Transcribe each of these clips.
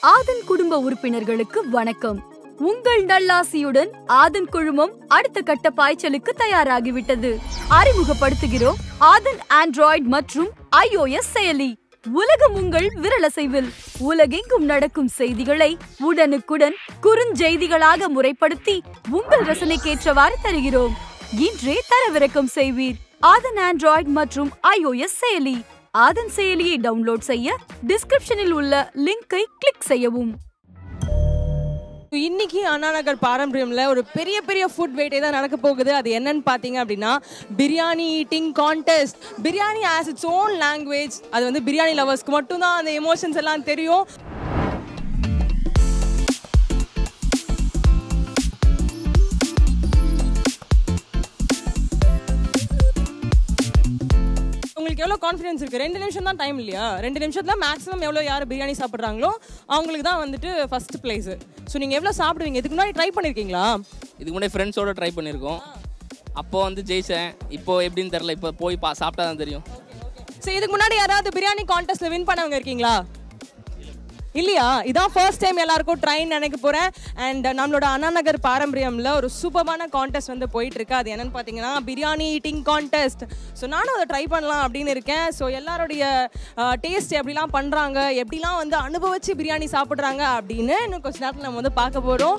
ஆதன் குடும்ப உறுப்பினர்களுக்கு வணக்கம் உங்கள் நல்லாசியுடன் ஆதன் குழுமம் அடுத்த கட்ட பாய்ச்சலுக்கு தயாராகிவிட்டது அறிமுகப்படுத்துகிறோம் ஆதன் ஆண்ட்ராய்டு மற்றும் iOS செயலி உலகம் உங்கள் விரலசைவில் உலகெங்கும் நடக்கும் செய்திகளை உடனுக்குடன் குறுஞ்செய்திகளாக முறைப்படுத்தி உங்கள் ரசனைக்கேற்றவாறு தருகிறோம் இன்றே தரவிறக்கம் செய்வீர் ஆதன் ஆண்ட்ராய்டு மற்றும் iOS செயலி ஆதன் செயலியை டவுன்லோட் செய்ய டிஸ்கிரிப்ஷனில் உள்ள லிங்கை கிளிக் செய்யவும் இன்னைக்கு அண்ணா நகர் பாரம்பரியம்ல ஒரு பெரிய பெரிய ஃபுட் வெயிட்டே தான் நடக்க போகுது அது என்னன்னு பார்த்தீங்க அப்படின்னா biryani eating contest biryani as its own language அது வந்து பிரியாணி லவர்ஸ்க்கு மட்டும்தான் அந்த எமோஷன்ஸ் எல்லாம் தெரியும் உங்களுக்கு எவ்வளோ கான்ஃபிடன்ஸ் இருக்குது ரெண்டு நிமிஷம் தான் டைம் இல்லையா ரெண்டு நிமிஷத்தில் மேக்ஸிமம் எவ்வளோ யார் பிரியாணி சாப்பிட்றாங்களோ அவங்களுக்கு தான் வந்துட்டு ஃபர்ஸ்ட் பிளேஸு ஸோ நீங்கள் எவ்வளோ சாப்பிடுவீங்க இதுக்கு முன்னாடி ட்ரை பண்ணியிருக்கீங்களா இதுக்கு முன்னாடி ஃப்ரெண்ட்ஸோட ட்ரை பண்ணியிருக்கோம் அப்போ வந்து ஜெயிச்சேன் இப்போ எப்படின்னு தெரில இப்போ போய் பா சாப்பிட்டா தான் தெரியும் ஸோ இதுக்கு முன்னாடி யாராவது பிரியாணி கான்டெஸ்ட்ல வின் பண்ணவங்க இருக்கீங்களா இல்லையா இதான் ஃபர்ஸ்ட் டைம் எல்லாருக்கும் ட்ரைன் நினைக்க போகிறேன் அண்ட் நம்மளோட அண்ணா நகர் பாரம்பரியம்ல ஒரு சூப்பரான கான்டெஸ்ட் வந்து போயிட்டு இருக்கு அது என்னன்னு பார்த்தீங்கன்னா பிரியாணி ஈட்டிங் கான்டெஸ்ட் ஸோ நானும் அதை ட்ரை பண்ணலாம் அப்படின்னு இருக்கேன் ஸோ எல்லாருடைய டேஸ்ட் எப்படிலாம் பண்ணுறாங்க எப்படிலாம் வந்து அனுபவிச்சு பிரியாணி சாப்பிட்றாங்க அப்படின்னு இன்னும் கொஞ்ச நேரத்தில் நம்ம வந்து பார்க்க போகிறோம்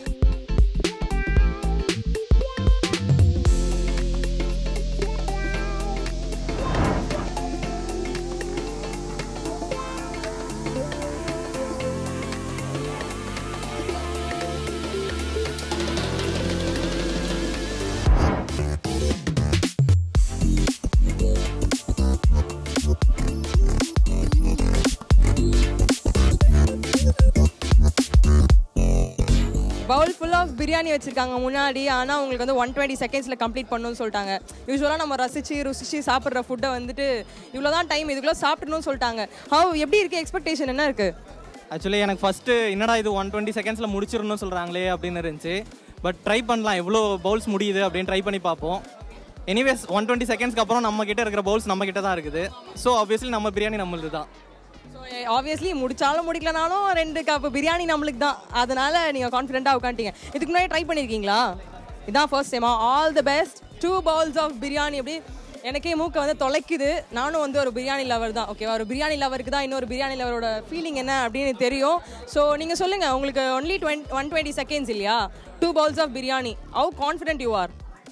பவுல் ஃபுல் ஆஃப் பிரியாணி வச்சிருக்காங்க முன்னாடி ஆனால் உங்களுக்கு வந்து ஒன் டுவெண்ட்டி செகண்ட்ஸில் கம்ப்ளீட் பண்ணணும்னு சொல்லிட்டாங்க யூஸ்வலாக நம்ம ரசிச்சு ருசிச்சு சாப்பிட்ற ஃபுட்டை வந்துட்டு இவ்வளோ தான் டைம் இதுக்குள்ளே சாப்பிடணும்னு சொல்லிட்டாங்க ஹவ் எப்படி இருக்கு எக்ஸ்பெக்டேஷன் என்ன இருக்கு ஆக்சுவலி எனக்கு ஃபஸ்ட்டு என்னடா இது ஒன் டுவெண்ட்டி செகண்ட்ஸில் முடிச்சிடணும்னு சொல்கிறாங்களே அப்படின்னு இருந்துச்சு பட் ட்ரை பண்ணலாம் எவ்வளோ பவுல்ஸ் முடியுது அப்படின்னு ட்ரை பண்ணி பார்ப்போம் எனிவேஸ் ஒன் டுவெண்ட்டி செகண்ட்ஸ்க்கு அப்புறம் நம்ம கிட்ட இருக்கிற பவுல்ஸ் நம்ம கிட்ட தான் இருக்குது ஸோ ஆப்வியஸ்லி நம்ம பிரியாணி நம்மளுது தான் ஸோ ஆப்வியஸ்லி முடிச்சாலும் முடிக்கலனாலும் ரெண்டு கப் பிரியாணி நம்மளுக்கு தான் அதனால நீங்கள் கான்ஃபிடென்ட்டாக உட்காந்துட்டீங்க இதுக்கு முன்னாடி ட்ரை பண்ணியிருக்கீங்களா இதான் ஃபர்ஸ்ட் டைமா all the best two bowls of biryani அப்படி எனக்கே மூக்கை வந்து தொலைக்குது நானும் வந்து ஒரு பிரியாணி லவர் தான் ஓகேவா ஒரு பிரியாணி லவருக்கு தான் இன்னொரு பிரியாணி லவரோட ஃபீலிங் என்ன அப்படின்னு தெரியும் ஸோ நீங்கள் சொல்லுங்கள் உங்களுக்கு only twenty one twenty seconds இல்லையா two bowls of biryani how confident you are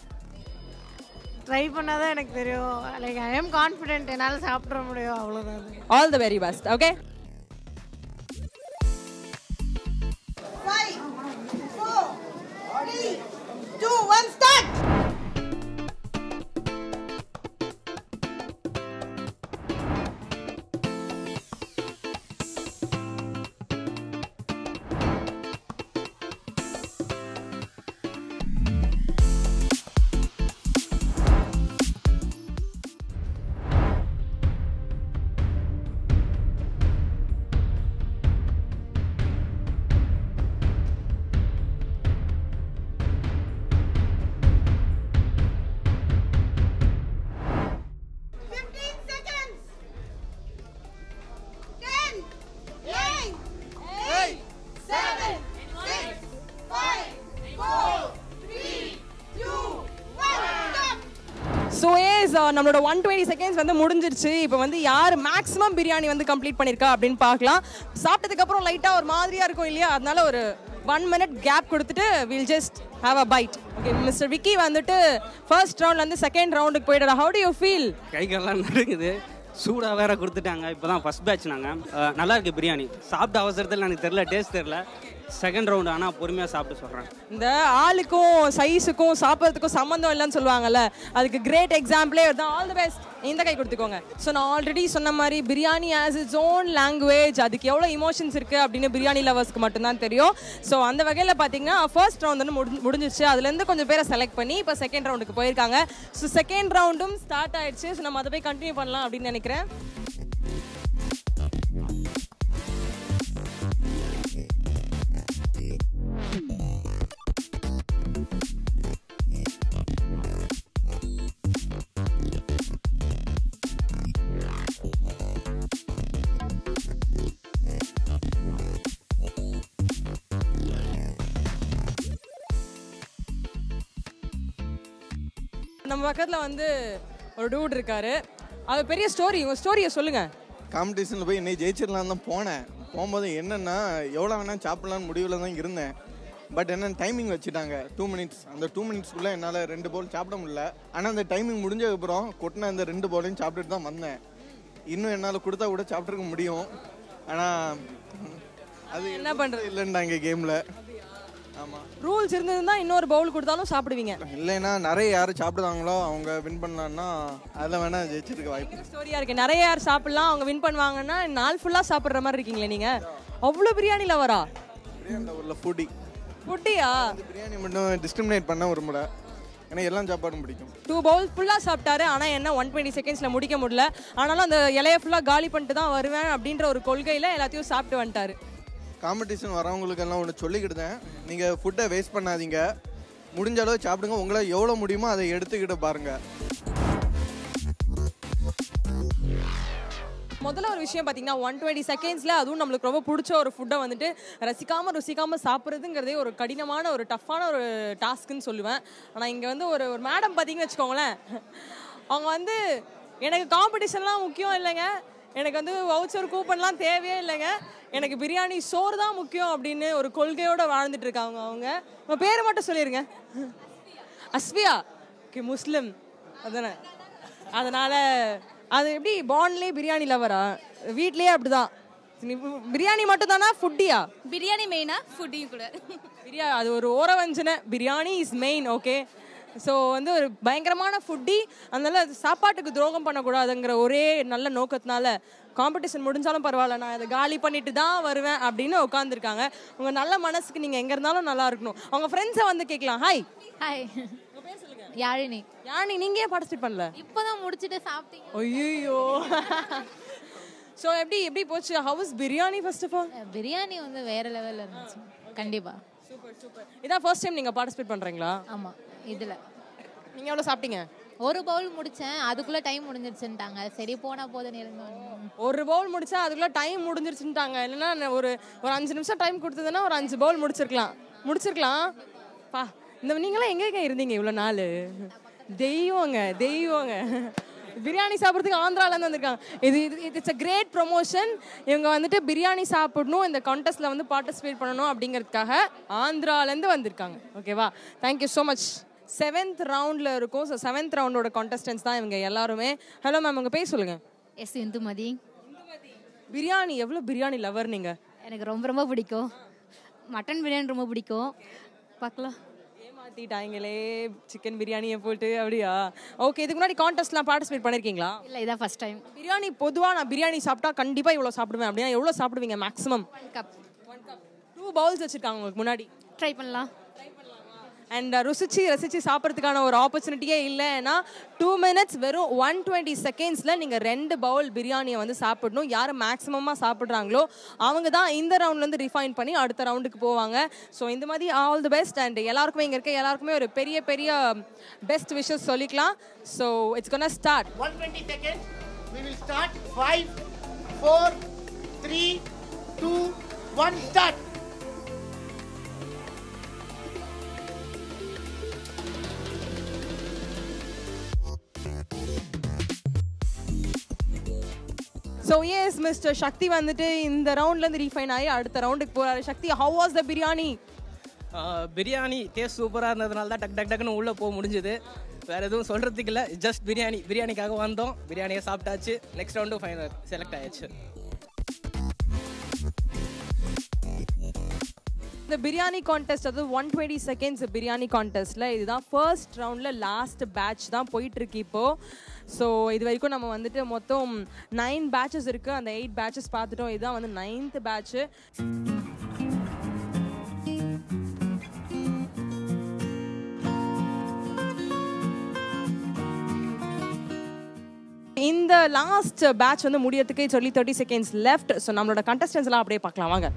try பண்ணாதான் எனக்கு தெரியும் லைக் ஐ எம் கான்ஃபிடென்ட் என்னால் சாப்பிட முடியும் அவ்வளோதான் அது. All the very best okay Five, four, three, two, one, start! Fifteen seconds. Ten, nine, eight, seven, six, five, four, three, two, one, stop! So as நம்மளோட one twenty seconds வந்து முடிஞ்சிருச்சு இப்போ வந்து யார் மேக்ஸிமம் பிரியாணி வந்து கம்ப்ளீட் பண்ணியிருக்கா அப்படின்னு பார்க்கலாம் சாப்பிட்டதுக்கப்புறம் லைட்டாக ஒரு மாதிரியாக இருக்கும் இல்லையா அதனால ஒரு ஒன் மினிட் கேப் கொடுத்துட்டு will just have a bite okay mister Vicky வந்துட்டு ஃபர்ஸ்ட் ரவுண்ட்லேருந்து செகண்ட் ரவுண்டுக்கு போயிடுறா ஹவு டு யூ ஃபீல் கை காலெல்லாம் நடுங்குது சூடாக வேற கொடுத்துட்டாங்க இப்போ தான் ஃபஸ்ட் பேட்ச் நாங்கள் நல்லா இருக்கு பிரியாணி சாப்பிட்ட அவசரத்தில் எனக்கு தெரில டேஸ்ட் தெரில செகண்ட் ரவுண்டு ஆனால் பொறுமையாக சாப்பிட்டு சொல்கிறேன் இந்த ஆளுக்கும் சைஸுக்கும் சாப்பிட்றதுக்கும் சம்மந்தம் இல்லைன்னு சொல்லுவாங்கல்ல அதுக்கு கிரேட் எக்ஸாம்பிளே தான் ஆல் தி பெஸ்ட் இந்த கை கொடுத்துக்கோங்க ஸோ நான் ஆல்ரெடி சொன்ன மாதிரி biryani as its own language அதுக்கு எவ்வளோ இமோஷன்ஸ் இருக்குது அப்படின்னு பிரியாணி லவர்ஸ்க்கு மட்டும்தான் தெரியும் ஸோ அந்த வகையில் பார்த்தீங்கன்னா ஃபர்ஸ்ட் ரவுண்ட் வந்து முடி முடிஞ்சிச்சு அதுலேருந்து கொஞ்சம் பேரை செலக்ட் பண்ணி இப்போ செகண்ட் ரவுண்டுக்கு போயிருக்காங்க ஸோ செகண்ட் ரவுண்டும் ஸ்டார்ட் ஆயிடுச்சு ஸோ நம்ம அதை போய் கண்டினியூ பண்ணலாம் அப்படின்னு நினைக்கிறேன் நம்ம பக்கத்துல வந்து ஒரு டூட் இருக்காரு அது பெரிய ஸ்டோரி உங்க ஸ்டோரியை சொல்லுங்க காம்படிஷனில் போய் இன்னைக்கு ஜெயிச்சிடலாம் தான் போனேன் போகும்போது என்னென்னா எவ்வளோ வேணால் சாப்பிட்லான்னு முடிவில் தான் இருந்தேன் பட் என்ன டைமிங் வச்சுட்டாங்க டூ மினிட்ஸ் அந்த டூ மினிட்ஸ்க்குள்ளே என்னால் ரெண்டு பவுல் சாப்பிட முடியல ஆனால் அந்த டைமிங் முடிஞ்சதுக்கப்புறம் கொட்டின அந்த ரெண்டு பவுலையும் சாப்பிட்டுட்டு தான் வந்தேன் இன்னும் என்னால் கொடுத்தா கூட சாப்பிட்ருக்க முடியும் ஆனால் அது என்ன பண்றது? இல்லைன்றாங்க கேமில் ஆமாம் ரூல்ஸ் இருந்ததுன்னா இன்னொரு பவுல் கொடுத்தாலும் சாப்பிடுவீங்க இல்லைன்னா நிறைய யார் சாப்பிடுவாங்களோ அவங்க வின் பண்ணலான்னா அதில் வேணால் ஜெயிச்சிருக்க வாய்ப்பு ஸ்டோரியா இருக்கு நிறைய யார் சாப்பிடலாம் அவங்க வின் பண்ணுவாங்கன்னா நாள் ஃபுல்லா சாப்பிடுற மாதிரி இருக்கீங்களே நீங்க அவ்வளவு பிரியாணில வரா பிரியாணி ஊரில் ஃபுட்டி புட்டியா இந்த பிரியாணி மட்டும் டிஸ்கிரிமினேட் பண்ண விரும்பல ஏன்னா எல்லா சாப்பாடும் பிடிக்கும் டூ பவுல் ஃபுல்லா சாப்பிட்டாரு ஆனா என்ன ஒன் டுவெண்ட்டி செகண்ட்ஸ்ல முடிக்க முடியல ஆனாலும் அந்த இலைய ஃபுல்லா காலி பண்ணிட்டு தான் வருவேன் அப்படின்ற ஒரு கொள்கையில எல்லாத்தையும் சாப்பிட்டு வந்துட்டாரு காம்படிஷன் வரவங்களுக்கெல்லாம் ஒன்று சொல்லிக்கிட்டேன் நீங்கள் ஃபுட்டை வேஸ்ட் பண்ணாதீங்க முடிஞ்ச அளவு சாப்பிடுங்க உங்களால் எவ்வளோ முடியுமோ அதை எடுத்துக்கிட்டு பாருங்கள் முதல்ல ஒரு விஷயம் பார்த்தீங்கன்னா ஒன் டுவெண்ட்டி செகண்ட்ஸில் அதுவும் நம்மளுக்கு ரொம்ப பிடிச்ச ஒரு ஃபுட்டை வந்துட்டு ரசிக்காமல் ருசிக்காமல் சாப்பிட்றதுங்கிறதே ஒரு கடினமான ஒரு டஃப்பான ஒரு டாஸ்க்குன்னு சொல்லுவேன் ஆனால் இங்கே வந்து ஒரு ஒரு மேடம் பார்த்தீங்கன்னு வச்சுக்கோங்களேன் அவங்க வந்து எனக்கு காம்படிஷன்லாம் முக்கியம் இல்லைங்க எனக்கு வந்து வவுச்சர் கூப்பன்லாம் தேவையே இல்லைங்க எனக்கு பிரியாணி சோறு தான் முக்கியம் அப்படின்னு ஒரு கொள்கையோடு வாழ்ந்துட்டு இருக்காங்க அவங்க உங்கள் பேரை மட்டும் சொல்லிடுங்க அஸ்வியா ஓகே முஸ்லிம் அதானே அதனால அது எப்படி பாண்ட்லேயே பிரியாணி லவரா வீட்லயே அப்படிதான் நீ பிரியாணி மட்டும் தானா ஃபுட்டியா பிரியாணி மெயினா ஃபுட்டியும் கூட பிரியா அது ஒரு ஓரவஞ்சனை biryani is main okay so வந்து ஒரு பயங்கரமான ஃபுட்டி அதனால அது சாப்பாட்டுக்கு துரோகம் பண்ணக்கூடாதுங்கிற ஒரே நல்ல நோக்கத்தினால காம்படிஷன் முடிஞ்சாலும் பரவாயில்ல நான் அதை காலி பண்ணிட்டு தான் வருவேன் அப்படின்னு உட்காந்துருக்காங்க உங்கள் நல்ல மனசுக்கு நீங்கள் எங்கே இருந்தாலும் நல்லா இருக்கணும் அவங்க ஃப்ரெண்ட்ஸை வந்து கேட்கலாம் ஹாய் ஹாய் யாழினி யானி நீங்கள் ஏன் பார்ட்டிசிபேட் பண்ணல இப்போதான் முடிச்சிட்டு சாப்பிட்டீங்க ஐயோ ஸோ எப்படி எப்படி போச்சு how's biryani first of all biryani வந்து வேற லெவல்ல இருந்துச்சு கண்டிப்பா சூப்பர் சூப்பர் இதான் ஃபர்ஸ்ட் டைம் நீங்கள் பார்ட்டிசிபேட் பண்ணுறீங்களா ஆமா இதுல நீங்கள் எவ்வளோ சாப்பிட்டீங்க ஒரு பவுல் முடிச்சேன் அதுக்குள்ள டைம் முடிஞ்சிருச்சுட்டாங்க சரி போனா போதும் இருந்து வந்தோம். ஒரு பவுல் முடிச்சா அதுக்குள்ள டைம் முடிஞ்சிருச்சுட்டாங்க இல்லைன்னா நான் ஒரு ஒரு அஞ்சு நிமிஷம் டைம் கொடுத்ததுன்னா ஒரு அஞ்சு பவுல் முடிச்சிருக்கலாம் முடிச்சிருக்கலாம் பா இந்த நீங்களாம் எங்கேங்க இருந்தீங்க இவ்வளோ நாள் தெய்வங்க தெய்வங்க பிரியாணி சாப்பிட்றதுக்கு ஆந்திராலேருந்து வந்திருக்காங்க இது இது இட்ஸ் அ கிரேட் ப்ரொமோஷன் இவங்க வந்துட்டு பிரியாணி சாப்பிடணும் இந்த கான்டெஸ்ட்டில் வந்து பார்ட்டிசிபேட் பண்ணணும் அப்படிங்கிறதுக்காக ஆந்திராலேருந்து வந்திருக்காங்க ஓகேவா தேங்க்யூ ஸோ மச் செவன்த் ரவுண்டில் இருக்கும் ஸோ செவன்த் ரவுண்டோட கான்டெஸ்டன்ஸ் தான் இவங்க எல்லாருமே ஹலோ மேம் உங்கள் பேர் சொல்லுங்கள் எஸ் இந்துமதி பிரியாணி எவ்வளோ பிரியாணி லவர் நீங்கள் எனக்கு ரொம்ப ரொம்ப பிடிக்கும் மட்டன் பிரியாணி ரொம்ப பிடிக்கும் பார்க்கலாம் ஏமாத்திட்டாங்களே சிக்கன் பிரியாணியை போட்டு அப்படியா ஓகே இதுக்கு முன்னாடி கான்டெஸ்ட்லாம் பார்ட்டிசிபேட் பண்ணிருக்கீங்களா இல்லை இதான் ஃபர்ஸ்ட் டைம் பிரியாணி பொதுவாக நான் பிரியாணி சாப்பிட்டா கண்டிப்பாக இவ்வளோ சாப்பிடுவேன் அப்படின்னா எவ்வளோ சாப்பிடுவீங்க மேக்ஸிமம் கப் டூ பவுல்ஸ் வச்சிருக்காங்க உங்களுக்கு முன்னாடி ட்ரை பண்ணலாம் அண்ட் ருசிச்சு ரசிச்சு சாப்பிட்றதுக்கான ஒரு ஆப்பர்ச்சுனிட்டியே இல்லைன்னா டூ மினிட்ஸ் வெறும் ஒன் டுவெண்ட்டி செகண்ட்ஸில் நீங்கள் ரெண்டு பவுல் பிரியாணியை வந்து சாப்பிடணும் யார் மேக்ஸிமமாக சாப்பிட்றாங்களோ அவங்க தான் இந்த ரவுண்ட்லேருந்து ரிஃபைன் பண்ணி அடுத்த ரவுண்டுக்கு போவாங்க ஸோ இந்த மாதிரி ஆல் தி பெஸ்ட் அண்ட் எல்லாருக்குமே இங்கே இருக்க எல்லாருக்குமே ஒரு பெரிய பெரிய பெஸ்ட் விஷஸ் சொல்லிக்கலாம் so it's gonna start 120 seconds. We will start. Five, four, three, two, one. Start. So yes mister Sakthi வந்துட்டு இந்த ரவுண்ட்லேருந்து ரீஃபைன் ஆகி அடுத்த ரவுண்டுக்கு போகிறாரு Sakthi how was the biryani ah biryani taste சூப்பராக இருந்ததுனால தான் டக் டக் டக்குன்னு உள்ளே போக முடிஞ்சுது வேறு எதுவும் சொல்கிறதுக்கு இல்லை ஜஸ்ட் பிரியாணி பிரியாணிக்காக வந்தோம் பிரியாணியை சாப்பிட்டாச்சு நெக்ஸ்ட் ரவுண்டும் ஃபைனல் செலக்ட் ஆயாச்சு இந்த பிரியாணி கான்டெஸ்ட் அதாவது ஒன் டுவெண்ட்டி செகண்ட்ஸ் பிரியாணி கான்டெஸ்ட்டில் இதுதான் ஃபர்ஸ்ட் ரவுண்டில் லாஸ்ட் பேட்ச் தான் போயிட்டுருக்கு இப்போது ஸோ இது வரைக்கும் நம்ம வந்துட்டு மொத்தம் நைன் பேட்சஸ் இருக்குது அந்த எயிட் பேட்சஸ் பார்த்துட்டோம் இதுதான் வந்து நைன்த் பேட்ச்சு இந்த லாஸ்ட் பேட்ச் வந்து முடியறதுக்கு சொல்லி தேர்ட்டி செகண்ட்ஸ் லெஃப்ட் ஸோ நம்மளோட contestants எல்லாம் அப்படியே பார்க்கலாம் வாங்க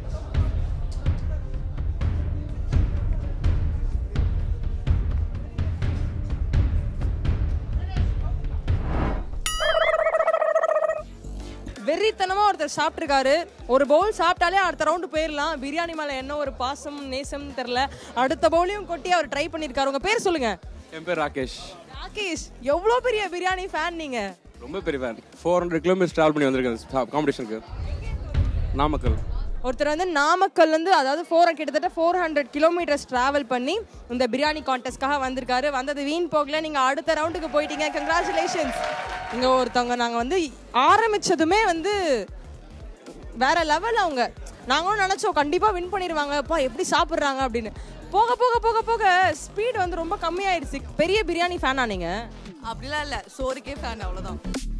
வெறித்தனமா ஒருத்தர் சாப்பிட்ருக்காரு ஒரு பவுல் சாப்பிட்டாலே அடுத்த ரவுண்டு போயிடலாம் பிரியாணி மேல என்ன ஒரு பாசம் நேசம் தெரியல அடுத்த பவுலையும் கொட்டி அவர் ட்ரை பண்ணியிருக்காரு உங்க பேர் சொல்லுங்க என் பேர் ராகேஷ் ராகேஷ் எவ்வளோ பெரிய பிரியாணி ஃபேன் நீங்க ரொம்ப பெரிய fan four hundred kilometres travel பண்ணி வந்திருக்கேன் காம்படிஷனுக்கு நாமக்கல் ஒருத்தர் வந்து நாமக்கல் இருந்து அதாவது ஃபோர் கிட்டத்தட்ட ஃபோர் ஹண்ட்ரட் கிலோமீட்டர்ஸ் டிராவல் பண்ணி இந்த பிரியாணி கான்டெஸ்ட்காக வந்திருக்காரு வந்தது வீண் போகல நீங்க அடுத்த ரவுண்டுக்கு போயிட்டீங்க கங்க்ராச்சுலேஷன்ஸ் இங்க ஒருத்தவங்க நாங்க வந்து ஆரம்பிச்சதுமே வந்து வேற லெவல் அவங்க நாங்களும் நினைச்சோம் கண்டிப்பா வின் பண்ணிடுவாங்க அப்பா எப்படி சாப்பிட்றாங்க அப்படின்னு போக போக போக போக ஸ்பீட் வந்து ரொம்ப கம்மியாயிடுச்சு பெரிய பிரியாணி ஃபேனா நீங்க அப்படிலாம் இல்ல சோறுக்கே ஃபேன் அவ்வளவுதான்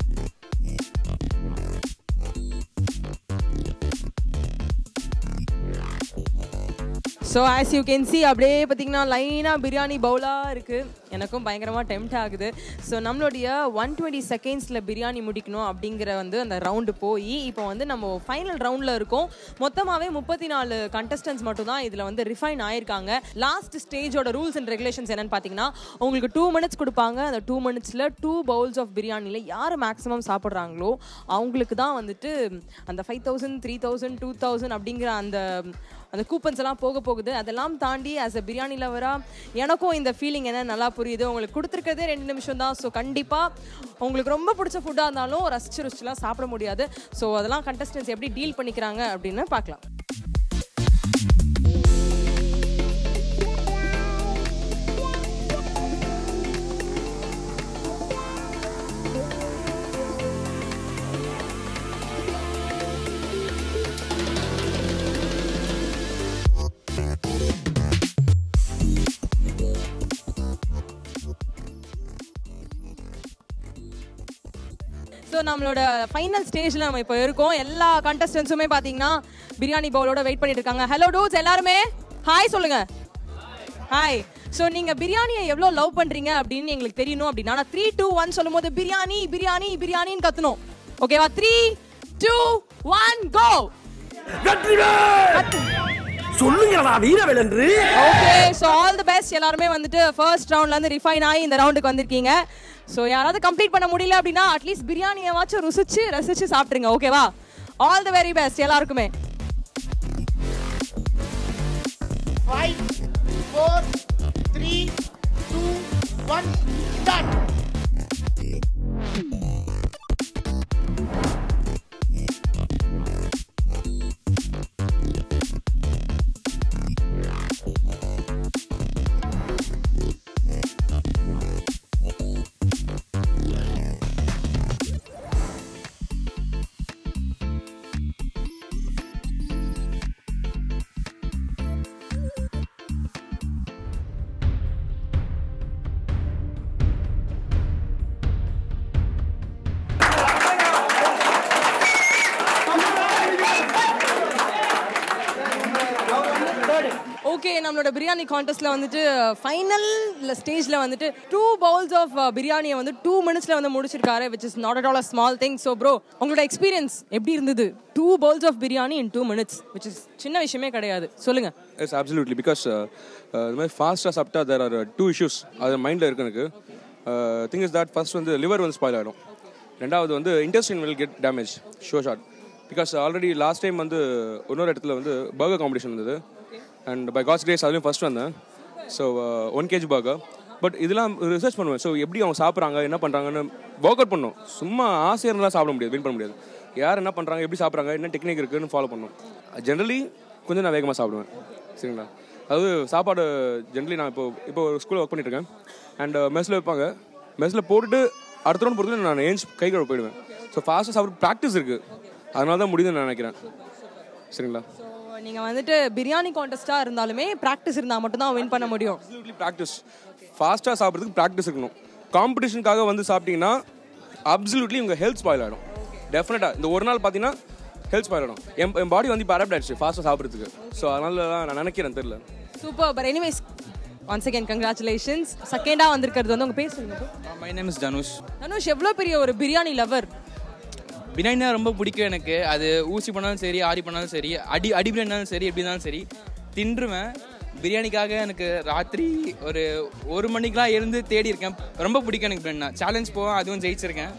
so as you can see அப்படியே பார்த்தீங்கன்னா லைனாக பிரியாணி பவுலாக இருக்குது எனக்கும் பயங்கரமாக டெம்ட் ஆகுது ஸோ நம்மளுடைய ஒன் டுவெண்ட்டி செகண்ட்ஸில் பிரியாணி முடிக்கணும் அப்படிங்கிற வந்து அந்த ரவுண்டு போய் இப்போ வந்து நம்ம ஃபைனல் ரவுண்டில் இருக்கோம் மொத்தமாகவே முப்பத்தி நாலு கண்டஸ்டன்ஸ் மட்டும் தான் இதில் வந்து ரிஃபைன் ஆயிருக்காங்க லாஸ்ட் ஸ்டேஜோட ரூல்ஸ் அண்ட் ரெகுலேஷன்ஸ் என்னன்னு பார்த்தீங்கன்னா உங்களுக்கு டூ மினிட்ஸ் கொடுப்பாங்க அந்த டூ மினிட்ஸில் டூ பவுல்ஸ் ஆஃப் பிரியாணியில் யார் மேக்ஸிமம் சாப்பிட்றாங்களோ அவங்களுக்கு தான் வந்துட்டு அந்த five thousand three thousand two thousand அப்படிங்கிற அந்த அந்த கூப்பன்ஸ் எல்லாம் போக போகுது அதெல்லாம் தாண்டி ஆஸ் அ பிரியாணி லவரா எனக்கும் இந்த ஃபீலிங் என்ன நல்லா புரியுது உங்களுக்கு கொடுத்துருக்கதே ரெண்டு நிமிஷம் தான் ஸோ கண்டிப்பாக உங்களுக்கு ரொம்ப பிடிச்ச ஃபுட்டாக இருந்தாலும் ரசிச்சு ருசிச்சுலாம் சாப்பிட முடியாது ஸோ அதெல்லாம் கண்டஸ்டன்ஸ் எப்படி டீல் பண்ணிக்கிறாங்க அப்படின்னு பார்க்கலாம் ஸோ நம்மளோட ஃபைனல் ஸ்டேஜில் நம்ம இப்போ இருக்கோம் எல்லா கண்டஸ்டன்ஸுமே பார்த்தீங்கன்னா பிரியாணி பவுலோட வெயிட் பண்ணிட்டு இருக்காங்க ஹலோ டூஸ் எல்லாருமே ஹாய் சொல்லுங்க ஹாய் ஸோ நீங்கள் பிரியாணியை எவ்வளோ லவ் பண்ணுறீங்க அப்படின்னு எங்களுக்கு தெரியணும் அப்படின்னா நான் த்ரீ டூ ஒன் சொல்லும் போது பிரியாணி பிரியாணி பிரியாணின்னு கத்தணும் ஓகேவா த்ரீ டூ ஒன் கோ சொல்லுங்களா வீரவேல் என்று okay so all the best எல்லாருமே வந்துட்டு ஃபர்ஸ்ட் ரவுண்ட்ல இருந்து ரிஃபைன் ஆகி இந்த ரவுண்டுக்கு வந்திருக்கீங்க ஸோ யாராவது கம்ப்ளீட் பண்ண முடியல அப்படின்னா அட்லீஸ்ட் பிரியாணியாச்சும் ருசிச்சு ரசிச்சு சாப்பிட்ருங்க ஓகேவா ஆல் தி வெரி பெஸ்ட் எல்லாருக்குமே Five, four, three, two, one, start. Okay நம்மளோட பிரியாணி கான்டெஸ்ட்ல வந்துட்டு ஃபைனல் ஸ்டேஜ்ல வந்துட்டு டூ பவுல்ஸ் ஆஃப் பிரியாணியை வந்து டூ மினிட்ஸ்ல வந்து முடிச்சிருக்காரு which is not at all a small thing so bro உங்களோட எக்ஸ்பீரியன்ஸ் எப்படி இருந்தது two bowls of biryani in two minutes which is சின்ன விஷயமே கிடையாது சொல்லுங்க எஸ் அப்சல்யூட்லி பிகாஸ் இது மாதிரி ஃபாஸ்ட்டாக சாப்பிட்டா தேர் ஆர் டூ இஷ்யூஸ் அது மைண்டில் இருக்கு எனக்கு திங் இஸ் தட் ஃபர்ஸ்ட் வந்து லிவர் வந்து ஸ்பாயில் ஆகிடும் ரெண்டாவது வந்து intestine will get damage show short because already last time வந்து இன்னொரு இடத்துல வந்து பர்கர் காம்படிஷன் இருந்தது அண்ட் பை காஸ் கிரேஸ் அதுலேயும் ஃபர்ஸ்ட் வந்தேன் so one KG burger but இதெல்லாம் ரிசர்ச் பண்ணுவேன் ஸோ எப்படி அவங்க சாப்பிட்றாங்க என்ன பண்ணுறாங்கன்னு ஒர்க் அவுட் பண்ணும் சும்மா ஆசையாக இருந்தாலும் சாப்பிட முடியாது வின் பண்ண முடியாது யார் என்ன பண்ணுறாங்க எப்படி சாப்பிட்றாங்க என்ன டெக்னிக் இருக்குன்னு ஃபாலோ பண்ணும் ஜென்ரலி கொஞ்சம் நான் வேகமாக சாப்பிடுவேன் சரிங்களா அதாவது சாப்பாடு ஜென்ரலி நான் இப்போ இப்போ ஒரு ஸ்கூலில் ஒர்க் பண்ணிட்டு இருக்கேன் அண்ட் மெஸ்ஸில் வைப்பாங்க மெஸ்ஸில் போட்டுட்டு அடுத்த ரவுண்ட் பொறுத்து நான் ஏஞ்ச் கை கழுவ போயிடுவேன் ஸோ ஃபாஸ்ட்டாக சாப்பிட ப்ராக்டிஸ் இருக்குது அதனால தான் முடியுதுன்னு நான் நினைக்கிறேன் சரிங்களா நீங்க வந்துட்டு பிரியாணி கான்டெஸ்டா இருந்தாலுமே ப்ராக்டிஸ் இருந்தா மட்டும் தான் வின் பண்ண முடியும் ப்ராக்டிஸ் ஃபாஸ்ட்டாக சாப்பிட்றதுக்கு ப்ராக்டிஸ் இருக்கணும் காம்படிஷனுக்காக வந்து சாப்பிட்டீங்கன்னா அப்சல்யூட்லி உங்கள் ஹெல்த் ஸ்பாயில் ஆகிடும் டெஃபினட்டாக இந்த ஒரு நாள் பார்த்தீங்கன்னா ஹெல்த் ஸ்பாயில் ஆகிடும் என் என் பாடி வந்து இப்போ அடாப்ட் ஆயிடுச்சு ஃபாஸ்ட்டாக சாப்பிட்றதுக்கு ஸோ அதனால தான் நான் நினைக்கிறேன் தெரியல super but anyways once again congratulations செகண்டா வந்திருக்கிறது வந்து உங்க பேர் சொல்லுங்க my name is Dhanush Dhanush எவ்வளோ பெரிய ஒரு பிரியாணி லவர் பிரியாணினா ரொம்ப பிடிக்கும் எனக்கு அது ஊசி பண்ணாலும் சரி ஆரி பண்ணாலும் சரி அடி அடி பிரியாணினாலும் சரி எப்படி இருந்தாலும் சரி தின்றுவேன் பிரியாணிக்காக எனக்கு ராத்திரி ஒரு ஒரு மணிக்கெலாம் எழுந்து தேடி இருக்கேன் ரொம்ப பிடிக்கும் எனக்கு பிரியாணினா சேலஞ்ச் போவேன் அதுவும் ஜெயிச்சிருக்கேன்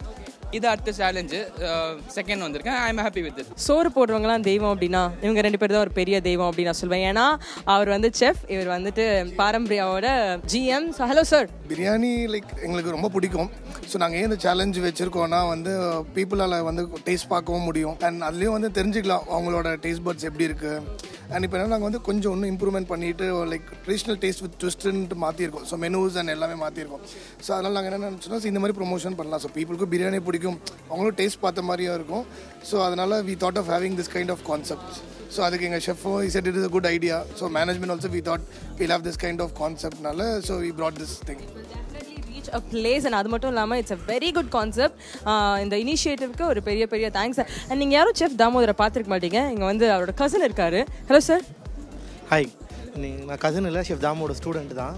இது அடுத்த சேலஞ்சு செகண்ட் வந்திருக்கேன் I am happy with it சோறு போடுறவங்கலாம் தெய்வம் அப்படின்னா இவங்க ரெண்டு பேர் தான் ஒரு பெரிய தெய்வம் அப்படின்னு நான் சொல்வேன் ஏன்னா அவர் வந்து செஃப் இவர் வந்துட்டு பாரம்பரியாவோட GM hello sir biryani like எங்களுக்கு ரொம்ப பிடிக்கும் ஸோ நாங்கள் ஏன் இந்த சேலஞ்ச் வச்சுருக்கோம்னா வந்து பீப்புளால் வந்து டேஸ்ட் பார்க்கவும் முடியும் அண்ட் அதுலேயும் வந்து தெரிஞ்சுக்கலாம் அவங்களோட டேஸ்ட் பட்ஸ் எப்படி இருக்குது அண்ட் இப்போ என்ன நாங்கள் வந்து கொஞ்சம் இன்னும் இம்ப்ரூவ்மெண்ட் பண்ணிட்டு லைக் ட்ரெடிஷ்னல் டேஸ்ட் வித் ட்விஸ்ட்டுன்ட்டு மாற்றிருக்கோம் ஸோ மெனூஸ் அண்ட் எல்லாமே மாற்றிருக்கோம் ஸோ அதனால் நாங்கள் என்ன நினச்சோன்னா இந்த மாதிரி ப்ரொமோஷன் பண்ணலாம் ஸோ பீப்புளுக்கு பிரியாணி பிடிக்கும் அவங்களும் டேஸ்ட் பார்த்த மாதிரியும் இருக்கும் ஸோ அதனால் we thought of having this kind of concept so அதுக்கு எங்கள் ஷெஃபும் is it is a good idea so management also we thought will have this kind of கான்செப்ட்னால so we brought this thing reach a place and அது மட்டும் இல்லாமல் it's a very good concept இந்த இனிஷியேட்டிவ்க்கு ஒரு பெரிய பெரிய தேங்க்ஸ் அண்ட் நீங்கள் யாரும் செஃப் தாமோதரை பார்த்துருக்க மாட்டீங்க இங்கே வந்து அவரோட கசன் இருக்காரு ஹலோ சார் ஹாய் நீ நான் கசின் இல்லை ஷெஃப் தாமோட ஸ்டூடெண்ட் தான்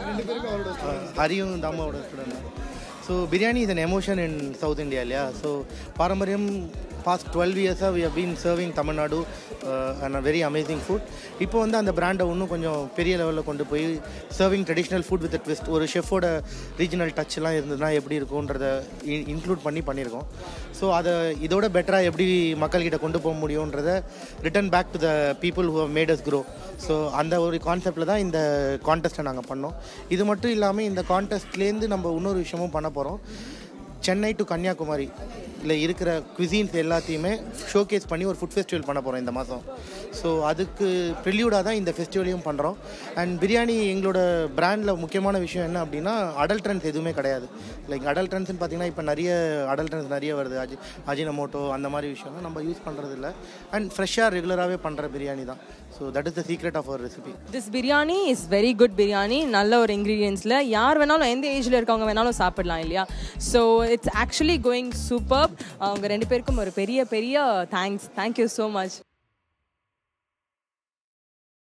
அஹ், ஹரியும் தாமோட ஸ்டூடெண்ட் தான் so biryani is an emotion in South India இல்லையா ஸோ பாரம்பரியம் பாஸ்ட் டுவெல் இயர்ஸாக we have been serving Tamil Nadu and very amazing food இப்போ வந்து அந்த பிராண்டை இன்னும் கொஞ்சம் பெரிய லெவலில் கொண்டு போய் serving traditional food with twist ஒரு ஷெஃபோட ரீஜனல் டச்லாம் இருந்ததுன்னா எப்படி இருக்கும்ன்றத இன்க்ளூட் பண்ணி பண்ணியிருக்கோம் ஸோ அதை இதோட பெட்டராக எப்படி மக்கள்கிட்ட கொண்டு போக முடியுன்றத return back to the people who made us grow so அந்த ஒரு கான்செப்டில் தான் இந்த கான்டெஸ்ட்டை நாங்கள் பண்ணோம் இது மட்டும் இல்லாமல் இந்த கான்டெஸ்ட்லேருந்து நம்ம இன்னொரு விஷயமும் பண்ண போகிறோம் சென்னை டு கன்னியாகுமரி இல்லை இருக்கிற குவிசீன்ஸ் எல்லாத்தையுமே ஷோகேஸ் பண்ணி ஒரு ஃபுட் ஃபெஸ்டிவல் பண்ண போகிறோம் இந்த மாதம் ஸோ அதுக்கு ப்ரில்யூடாக தான் இந்த ஃபெஸ்டிவலையும் பண்ணுறோம் அண்ட் பிரியாணி எங்களோட பிராண்டில் முக்கியமான விஷயம் என்ன அப்படின்னா அடல் ட்ரெண்ட்ஸ் எதுவுமே கிடையாது லைக் அடல் ட்ரெண்ட்ஸ்னு பார்த்தீங்கன்னா இப்போ நிறைய அடல் ட்ரெண்ட்ஸ் நிறைய வருது அஜி அஜினமோட்டோ அந்த மாதிரி விஷயம்லாம் நம்ம யூஸ் பண்ணுறது இல்லை அண்ட் ஃப்ரெஷ்ஷாக ரெகுலராகவே பண்ணுற பிரியாணி தான் so that is the secret of our recipe this biryani is very good biryani நல்ல ஒரு இன்க்ரீடியன்ஸில் யார் வேணாலும் எந்த ஏஜில் இருக்கவங்க வேணாலும் சாப்பிடலாம் இல்லையா so it's actually going super அவங்க ரெண்டு பேருக்கும் ஒரு பெரிய பெரிய தேங்க்ஸ் தேங்க்யூ ஸோ மச்